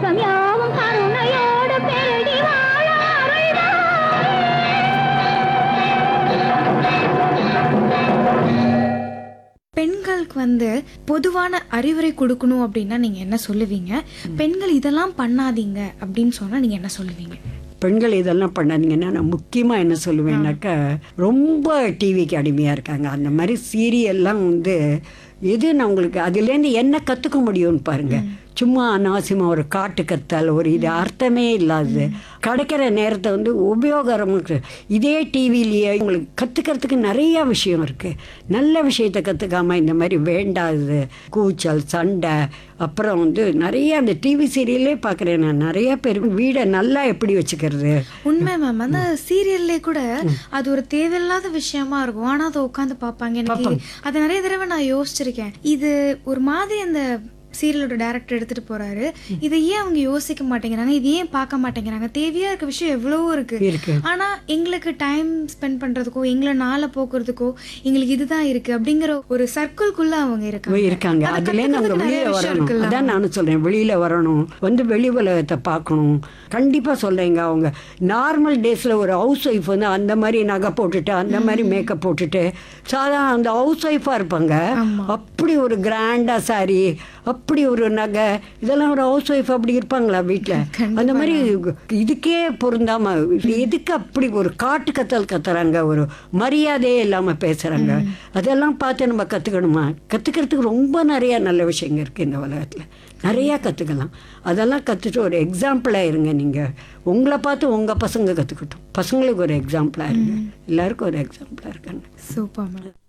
உலகம் யாவும் கருணையோடு பெருகி வாழ அருள்வாய். பெண்களுக்கு வந்து பொதுவான அறிவுரை கொடுக்கணும் அப்படின்னா நீங்க என்ன சொல்லுவீங்க பெண்கள் இதெல்லாம் பண்ணாதீங்க அப்படின்னு சொன்னா நீங்க என்ன சொல்லுவீங்க பெண்கள் இதெல்லாம் பண்ணாதீங்கன்னா நான் முக்கியமாக என்ன சொல்லுவேன்னாக்கா ரொம்ப டிவிக்கு அடிமையாக இருக்காங்க அந்த மாதிரி சீரியல்லாம் வந்து எது நான் உங்களுக்கு அதுலேருந்து என்ன கற்றுக்க முடியும்னு பாருங்க சும்மா அனாவசியமாக ஒரு காட்டு கத்தல் ஒரு இது அர்த்தமே இல்லாதது கிடைக்கிற நேரத்தை வந்து உபயோகரமாக இதே டிவிலேயே உங்களுக்கு கற்றுக்கிறதுக்கு நிறைய விஷயம் இருக்குது நல்ல விஷயத்தை கற்றுக்காம இந்த மாதிரி வேண்டாதது கூச்சல் சண்டை அப்புறம் வந்து நிறைய அந்த டிவி சீரியல்லே பார்க்குறேன் நான் நிறைய பேர் வீடை நல்லா எப்படி வச்சுக்கிறது உண்மை மேம் அந்த சீரியல்லே கூட அது ஒரு தேவையில்லாத விஷயமா இருக்கும் ஆனா அதை உட்காந்து பார்ப்பாங்க எனக்கு அதை நிறைய தடவை நான் யோசிச்சிருக்கேன் இது ஒரு மாதிரி அந்த சீரியலோட டேரக்டர் எடுத்துட்டு போறாரு இதை ஏன் அவங்க யோசிக்க மாட்டேங்கிறாங்க இது ஏன் பார்க்க மாட்டேங்கிறாங்க தேவையா இருக்க விஷயம் எவ்வளவோ இருக்கு இருக்கு ஆனா எங்களுக்கு டைம் ஸ்பெண்ட் பண்றதுக்கோ எங்களை நாளை போக்குறதுக்கோ எங்களுக்கு இதுதான் இருக்கு அப்படிங்கிற ஒரு சர்க்கிள்குள்ள அவங்க இருக்காங்க இருக்காங்க அதை அதுலேருந்து அவங்க கத்துக்கிறதுக்கு நிறைய வெளியில விஷயம் வரணும் இருக்குல்ல? அதான் நானும் சொல்றேன் வெளியில வரணும் வந்து வெளி உலகத்தை பார்க்கணும் கண்டிப்பா சொல்றேங்க அவங்க நார்மல் டேஸ்ல ஒரு ஹவுஸ் ஒய்ஃப் வந்து அந்த மாதிரி நகை போட்டுட்டு அந்த மாதிரி மேக்கப் போட்டுட்டு சாதாரண அந்த ஹவுஸ் ஒய்ஃபா இருப்பாங்க அப்படி ஒரு கிராண்டா சாரி அப்படி ஒரு நகை இதெல்லாம் ஒரு ஹவுஸ் ஒய்ஃப் அப்படி இருப்பாங்களா வீட்ல அந்த மாதிரி இதுக்கே பொருந்தாம இது எதுக்கு அப்படி ஒரு காட்டு கத்தல் கத்துறாங்க ஒரு மரியாதையே இல்லாம பேசுறாங்க அதெல்லாம் பார்த்து நம்ம கத்துக்கணுமா கத்துக்கிறதுக்கு ரொம்ப நிறைய நல்ல விஷயங்கள் இருக்கு இந்த உலகத்துல நிறைய கத்துக்கலாம் அதெல்லாம் கத்துட்டு ஒரு எக்ஸாம்பிளா இருங்க நீங்க உங்களை பார்த்து உங்க பசங்க கத்துக்கட்டும் பசங்களுக்கு ஒரு எக்ஸாம்பிளா இருங்க எல்லாருக்கும் ஒரு எக்ஸாம்பிளா இருக்காங்க சூப்பர் மேம்